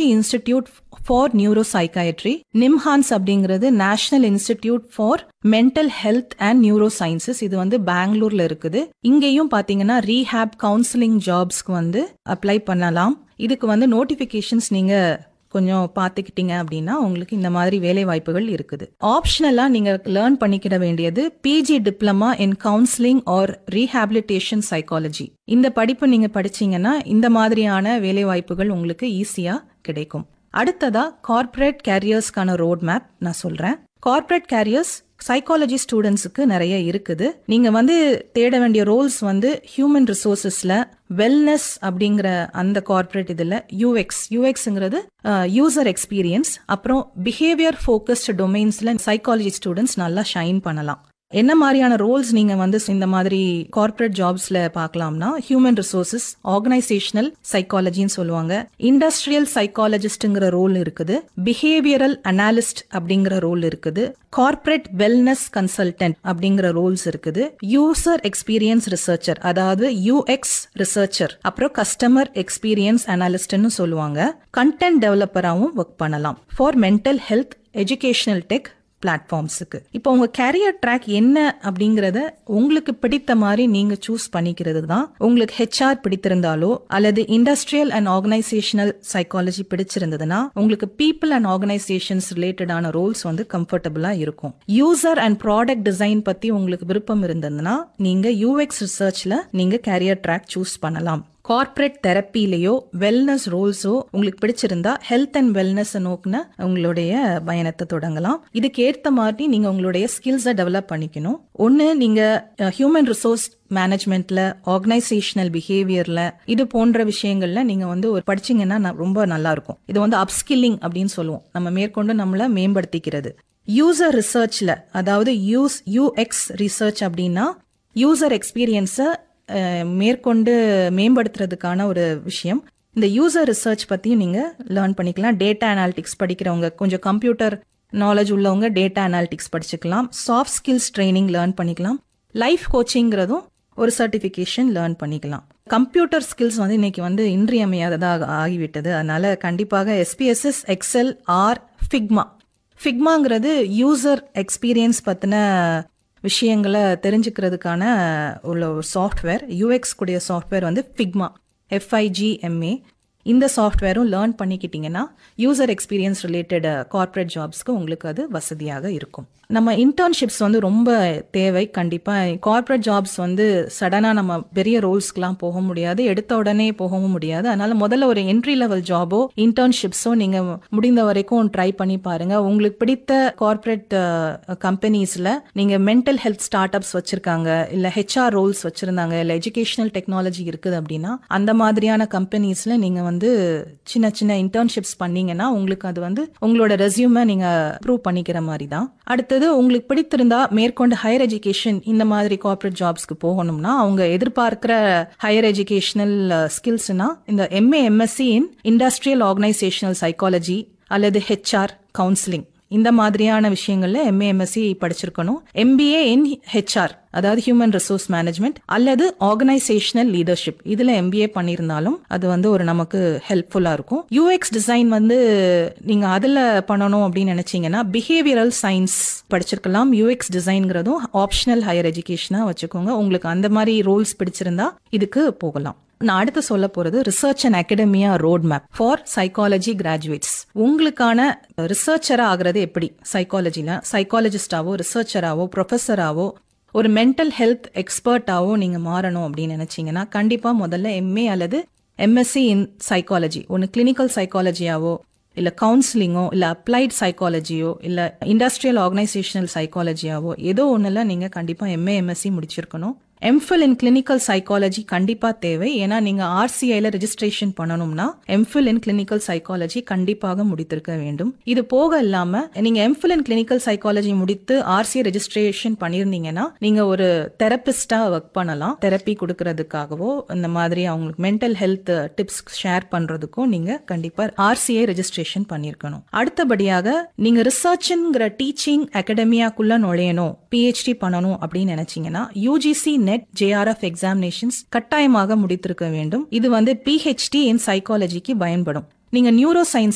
institute for neuropsychiatry NIMHANS அப்படிங்கிறது national institute for mental health and neurosciences இது வந்து பெங்களூர்ல இருக்குது இங்கேயும் பாத்தீங்கன்னா ரீஹேப் கவுன்சிலிங் ஜாப்ஸ்க்கு வந்து அப்ளை பண்ணலாம் இதுக்கு வந்து நோட்டிபிகேஷன்ஸ் நீங்க கொஞ்சம் பார்த்துக்கிட்டீங்க அப்படின்னா உங்களுக்கு இந்த மாதிரி வேலை வாய்ப்புகள் இருக்குது ஆப்ஷனலா நீங்க லேர்ன் பண்ணிக்கிட வேண்டியது PG diploma in counselling or rehabilitation psychology இந்த படிப்பு நீங்க படிச்சீங்கன்னா இந்த மாதிரியான வேலை வாய்ப்புகள் உங்களுக்கு ஈஸியா கிடைக்கும் அடுத்ததா கார்ப்பரேட் கேரியர்ஸ்க்கான ரோட் மேப் நான் சொல்றேன் கார்ப்பரேட் கேரியர்ஸ் சைக்காலஜி ஸ்டூடெண்ட்ஸுக்கு நிறைய இருக்குது நீங்க வந்து தேட வேண்டிய ரோல்ஸ் வந்து ஹியூமன் ரிசோர்சஸ்ல வெல்னஸ் அப்படிங்கிற அந்த கார்ப்பரேட் இதுல யூஎக்ஸ் யூஎக்ஸ்ங்கிறது யூசர் எக்ஸ்பீரியன்ஸ் அப்புறம் பிஹேவியர் ஃபோக்கஸ்டு டொமைன்ஸ்ல சைக்காலஜி ஸ்டூடெண்ட்ஸ் நல்லா ஷைன் பண்ணலாம் என்ன மாதிரியான ரோல்ஸ் நீங்க வந்து இந்த மாதிரி கார்ப்பரேட் ஜாப்ஸ்ல பார்க்கலாம்னா ஹியூமன் ரிசோர்சஸ் ஆர்கனைசேஷனல் சைக்காலஜின்னு சொல்லுவாங்க இண்டஸ்ட்ரியல் சைக்காலஜிஸ்ட்ங்கிற ரோல் இருக்குது பிஹேவியரல் அனாலிஸ்ட் அப்படிங்கிற ரோல் இருக்குது கார்ப்பரேட் வெல்னஸ் கன்சல்டன்ட் அப்படிங்கிற ரோல்ஸ் இருக்குது யூசர் எக்ஸ்பீரியன்ஸ் ரிசர்ச்சர் அதாவது யூஎக்ஸ் ரிசர்ச்சர் அப்புறம் கஸ்டமர் எக்ஸ்பீரியன்ஸ் அனாலிஸ்ட்னு சொல்லுவாங்க கண்டென்ட் டெவலப்பராகவும் ஒர்க் பண்ணலாம் for mental health educational tech பிளாட்ஃபார்ம்ஸுக்கு இப்போ உங்க கேரியர் ட்ராக் என்ன அப்படிங்கறத உங்களுக்கு பிடித்த மாதிரி நீங்க சூஸ் பண்ணிக்கிறது தான் உங்களுக்கு ஹெச்ஆர் பிடித்திருந்தாலோ அல்லது இண்டஸ்ட்ரியல் அண்ட் ஆர்கனைசேஷனல் சைக்காலஜி பிடிச்சிருந்ததுன்னா உங்களுக்கு பீப்புள் அண்ட் ஆர்கனைசேஷன்ஸ் ரிலேட்டடான ரோல்ஸ் வந்து கம்ஃபர்டபுளா இருக்கும் யூசர் அண்ட் ப்ராடக்ட் டிசைன் பத்தி உங்களுக்கு விருப்பம் இருந்ததுன்னா நீங்க யூஎக்ஸ் ரிசர்ச்ல நீங்க கேரியர் ட்ராக் சூஸ் பண்ணலாம் கார்ப்பரேட் தெரப்பிலேயோ வெல்னஸ் ரோல்ஸோ உங்களுக்கு பிடிச்சிருந்தா ஹெல்த் அண்ட் வெல்னஸ் நோக்குன உங்களுடைய பயணத்தை தொடங்கலாம் இதுக்கு ஏற்ற மாதிரி நீங்க உங்களுடைய ஸ்கில்ஸை டெவலப் பண்ணிக்கணும் ஒன்னு நீங்க ஹியூமன் ரிசோர்ஸ் மேனேஜ்மெண்ட்ல ஆர்கனைசேஷனல் பிஹேவியர்ல இது போன்ற விஷயங்கள்ல நீங்க வந்து ஒரு படிச்சீங்கன்னா ரொம்ப நல்லா இருக்கும் இது வந்து அப்ஸ்கில்லிங் அப்படின்னு சொல்லுவோம் நம்ம மேற்கொண்டு நம்மள மேம்படுத்திக்கிறது யூசர் ரிசர்ச்ல அதாவது யூஸ் யூஎக்ஸ் ரிசர்ச் அப்படின்னா யூசர் எக்ஸ்பீரியன்ஸை மேற்கொண்டு மேம்படுத்துறதுக்கான ஒரு விஷயம் இந்த யூசர் ரிசர்ச் பத்தியும் நீங்க லேர்ன் பண்ணிக்கலாம் டேட்டா அனாலிட்டிக்ஸ் படிக்கிறவங்க கொஞ்சம் கம்ப்யூட்டர் நாலேஜ் உள்ளவங்க டேட்டா அனாலிட்டிக்ஸ் படிச்சுக்கலாம் சாஃப்ட் ஸ்கில்ஸ் ட்ரைனிங் லேர்ன் பண்ணிக்கலாம் லைஃப் கோச்சிங்கிறதும் ஒரு சர்டிஃபிகேஷன் லேர்ன் பண்ணிக்கலாம் கம்ப்யூட்டர் ஸ்கில்ஸ் வந்து இன்னைக்கு வந்து இன்றியமையாததாக ஆகிவிட்டது அதனால கண்டிப்பாக எஸ்பிஎஸ்எஸ் எக்ஸல் ஆர் ஃபிக்மா ஃபிக்மாங்கிறது யூசர் எக்ஸ்பீரியன்ஸ் பத்தின விஷயங்களை தெரிஞ்சுக்கிறதுக்கான உள்ள ஒரு சாஃப்ட்வேர் யூஎக்ஸ் கூடிய சாஃப்ட்வேர் வந்து ஃபிக்மா எஃப்ஐஜிஎம்ஏ இந்த சாஃப்ட்வேரும் லேர்ன் பண்ணிக்கிட்டீங்கன்னா யூசர் எக்ஸ்பீரியன்ஸ் ரிலேட்டட் கார்ப்பரேட் ஜாப்ஸ்க்கு உங்களுக்கு அது வசதியாக இருக்கும் நம்ம இன்டர்ன்ஷிப்ஸ் வந்து ரொம்ப தேவை கண்டிப்பா கார்ப்பரேட் ஜாப்ஸ் வந்து சடனா நம்ம பெரிய ரோல்ஸ்க்குலாம் போக முடியாது எடுத்த உடனே போகவும் முடியாது அதனால முதல்ல ஒரு என்ட்ரி லெவல் ஜாபோ இன்டர்ன்ஷிப்ஸோ நீங்க முடிந்த வரைக்கும் ட்ரை பண்ணி பாருங்க உங்களுக்கு பிடித்த கார்ப்பரேட் கம்பெனிஸ்ல நீங்க மென்டல் ஹெல்த் ஸ்டார்ட் அப்ஸ் வச்சிருக்காங்க இல்ல ஹெச்ஆர் ரோல்ஸ் வச்சிருந்தாங்க இல்ல எஜுகேஷனல் டெக்னாலஜி இருக்குது அப்படின்னா அந்த மாதிரியான கம்பெனிஸ்ல நீங்க வந்து சின்ன சின்ன இன்டர்ன்ஷிப்ஸ் பண்ணீங்கன்னா உங்களுக்கு அது வந்து உங்களோட ரெசியூமை நீங்க ப்ரூவ் பண்ணிக்கிற மாதிரி தான் அடுத்தது உங்களுக்கு பிடித்திருந்தா மேற்கொண்டு ஹையர் எஜுகேஷன் இந்த மாதிரி கார்ப்பரேட் ஜாப்ஸ்க்கு போகணும்னா அவங்க எதிர்பார்க்கிற ஹையர் எஜுகேஷனல் ஸ்கில்ஸ்னா இந்த MA MSc in industrial organisational psychology அல்லது ஹெச்ஆர் கவுன்சிலிங் இந்த மாதிரியான விஷயங்கள்ல எம்ஏ எம்எஸ்சி படிச்சிருக்கணும் எம்பிஏ இன் ஹெச்ஆர் அதாவது ஹியூமன் ரிசோர்ஸ் மேனேஜ்மெண்ட் அல்லது ஆர்கனைசேஷனல் லீடர்ஷிப் இதுல எம்பிஏ பண்ணியிருந்தாலும் அது வந்து ஒரு நமக்கு ஹெல்ப்ஃபுல்லா இருக்கும் யூஎக்ஸ் டிசைன் வந்து நீங்க அதுல பண்ணணும் அப்படின்னு நினைச்சீங்கன்னா பிஹேவியரல் சயின்ஸ் படிச்சிருக்கலாம் யூஎக்ஸ் டிசைன்ங்கிறதும் ஆப்ஷனல் ஹையர் எஜுகேஷனா வச்சுக்கோங்க உங்களுக்கு அந்த மாதிரி ரோல்ஸ் பிடிச்சிருந்தா இதுக்கு போகலாம் நான் அடுத்து சொல்ல போறது research and academia road map for psychology graduates உங்களுக்கான ரிசர்ச்சரா ஆகிறது எப்படி சைக்காலஜில சைக்காலஜிஸ்டாவோ ரிசர்ச்சராவோ ப்ரொஃபஸராவோ ஒரு மென்டல் ஹெல்த் எக்ஸ்பர்ட்டாவோ நீங்க மாறணும் அப்படின்னு நினைச்சீங்கன்னா கண்டிப்பா முதல்ல எம்ஏ அல்லது எம்எஸ்சி இன் சைக்காலஜி ஒன்று கிளினிக்கல் சைக்காலஜியாவோ இல்ல கவுன்சிலிங்கோ இல்ல அப்ளைட் சைக்காலஜியோ இல்ல இண்டஸ்ட்ரியல் ஆர்கனைசேஷனல் சைக்காலஜியாவோ ஏதோ ஒண்ணுல நீங்க கண்டிப்பா எம்ஏ எம்எஸ்சி முடிச்சிருக்கணும் எம்ஃபில் இன் கிளினிக்கல் சைக்காலஜி கண்டிப்பா தேவை ஏன்னா நீங்க ஆர்சிஐல ரெஜிஸ்ட்ரேஷன் பண்ணணும்னா எம்ஃபில் இன் கிளினிக்கல் சைக்காலஜி கண்டிப்பாக முடித்திருக்க வேண்டும் இது போக இல்லாம நீங்க எம்ஃபில் இன் கிளினிக்கல் சைக்காலஜி முடித்து ஆர்சிஐ ரெஜிஸ்ட்ரேஷன் பண்ணிருந்தீங்கன்னா நீங்க ஒரு தெரபிஸ்டா ஒர்க் பண்ணலாம் தெரப்பி கொடுக்கறதுக்காகவோ இந்த மாதிரி அவங்களுக்கு மென்டல் ஹெல்த் டிப்ஸ் ஷேர் பண்றதுக்கும் நீங்க கண்டிப்பா ஆர்சிஐ ரெஜிஸ்ட்ரேஷன் பண்ணிருக்கணும் அடுத்தபடியாக நீங்க ரிசர்ச்ங்கிற டீச்சிங் அகடமியாக்குள்ள நுழையணும் பிஹெச்டி பண்ணணும் அப்படின்னு நினைச்சீங்கன்னா யூஜிசி நெட் ஜேஆர்எஃப் எக்ஸாமினேஷன்ஸ் கட்டாயமாக முடித்திருக்க வேண்டும் இது வந்து பிஹெச்டி இன் சைக்காலஜிக்கு பயன்படும் நீங்க நியூரோ சயின்ஸ்